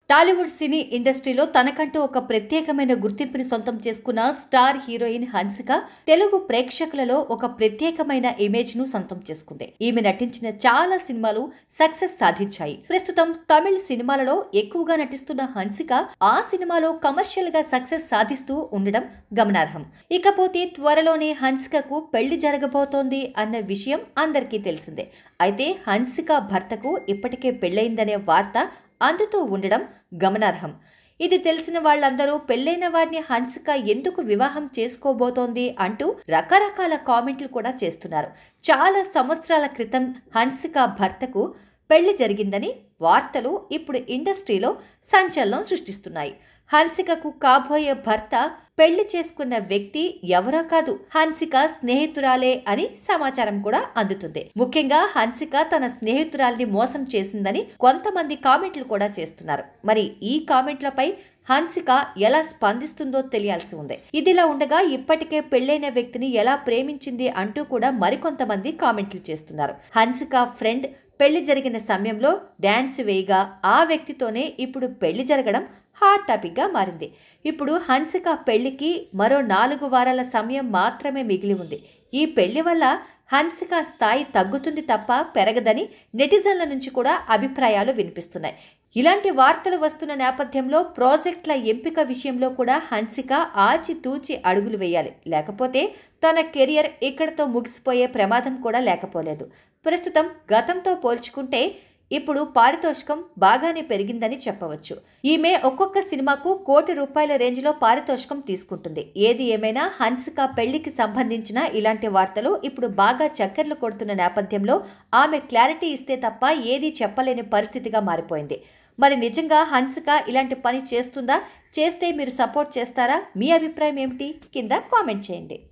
టాలీవుడ్ సినీ ఇండస్ట్రీలో తనకంటూ ఒక ప్రత్యేకమైన గుర్తింపుని సొంతం చేసుకున్న స్టార్ హీరోయిన్ హన్సిక తెలుగు ప్రేక్షకులలో ఒక ప్రత్యేకమైన ఇమేజ్ ను సొంతం చేసుకుంది ఈమె నటించిన చాలా సినిమాలు సక్సెస్ సాధించాయి ప్రస్తుతం తమిళ్ సినిమాలలో ఎక్కువగా నటిస్తున్న హన్సిక ఆ సినిమాలో కమర్షియల్ గా సక్సెస్ సాధిస్తూ ఉండడం గమనార్హం ఇకపోతే త్వరలోనే హన్సికకు పెళ్లి జరగబోతోంది అన్న విషయం అందరికీ తెలిసిందే అయితే హన్సిక భర్తకు ఇప్పటికే పెళ్లైందనే వార్త అందుతూ ఉండడం గమనార్హం ఇది తెలిసిన వాళ్ళందరూ పెళ్లైన వారిని హన్సిక ఎందుకు వివాహం చేసుకోబోతోంది అంటూ రకరకాల కామెంట్లు కూడా చేస్తున్నారు చాలా సంవత్సరాల క్రితం హన్సిక భర్తకు పెళ్లి జరిగిందని వార్తలు ఇప్పుడు ఇండస్ట్రీలో సంచలనం సృష్టిస్తున్నాయి హన్సికకు కాబోయే భర్త పెళ్లి చేసుకున్న వ్యక్తి ఎవరో కాదు హన్సిక స్నేహితురాలే అని సమాచారం కూడా అందుతుంది ముఖ్యంగా హన్సిక తన స్నేహితురాల్ని మోసం చేసిందని కొంతమంది కామెంట్లు కూడా చేస్తున్నారు మరి ఈ కామెంట్లపై హన్సిక ఎలా స్పందిస్తుందో తెలియాల్సి ఉంది ఇదిలా ఉండగా ఇప్పటికే పెళ్లైన వ్యక్తిని ఎలా ప్రేమించింది అంటూ కూడా మరికొంతమంది కామెంట్లు చేస్తున్నారు హన్సిక ఫ్రెండ్ పెళ్లి జరిగిన సమయంలో డ్యాన్స్ వేయగా ఆ వ్యక్తితోనే ఇప్పుడు పెళ్లి జరగడం హాట్ టాపిక్గా మారింది ఇప్పుడు హన్సిక పెళ్లికి మరో నాలుగు వారాల సమయం మాత్రమే మిగిలి ఉంది ఈ పెళ్లి వల్ల హన్సిక స్థాయి తగ్గుతుంది తప్ప పెరగదని నెటిజన్ల నుంచి కూడా అభిప్రాయాలు వినిపిస్తున్నాయి ఇలాంటి వార్తలు వస్తున్న నేపథ్యంలో ప్రాజెక్టుల ఎంపిక విషయంలో కూడా హన్సిక ఆచితూచి అడుగులు వేయాలి లేకపోతే తన కెరియర్ ఇక్కడతో ముగిసిపోయే ప్రమాదం కూడా లేకపోలేదు ప్రస్తుతం గతంతో పోల్చుకుంటే ఇప్పుడు పారితోషికం బాగానే పెరిగిందని చెప్పవచ్చు ఈమె ఒక్కొక్క సినిమాకు కోటి రూపాయల రేంజ్లో పారితోషికం తీసుకుంటుంది ఏది ఏమైనా హన్సిక పెళ్లికి సంబంధించిన ఇలాంటి వార్తలు ఇప్పుడు బాగా చక్కర్లు కొడుతున్న నేపథ్యంలో ఆమె క్లారిటీ ఇస్తే తప్ప ఏదీ చెప్పలేని పరిస్థితిగా మారిపోయింది మరి నిజంగా హన్సిక ఇలాంటి పని చేస్తుందా చేస్తే మీరు సపోర్ట్ చేస్తారా మీ అభిప్రాయం ఏమిటి కింద కామెంట్ చేయండి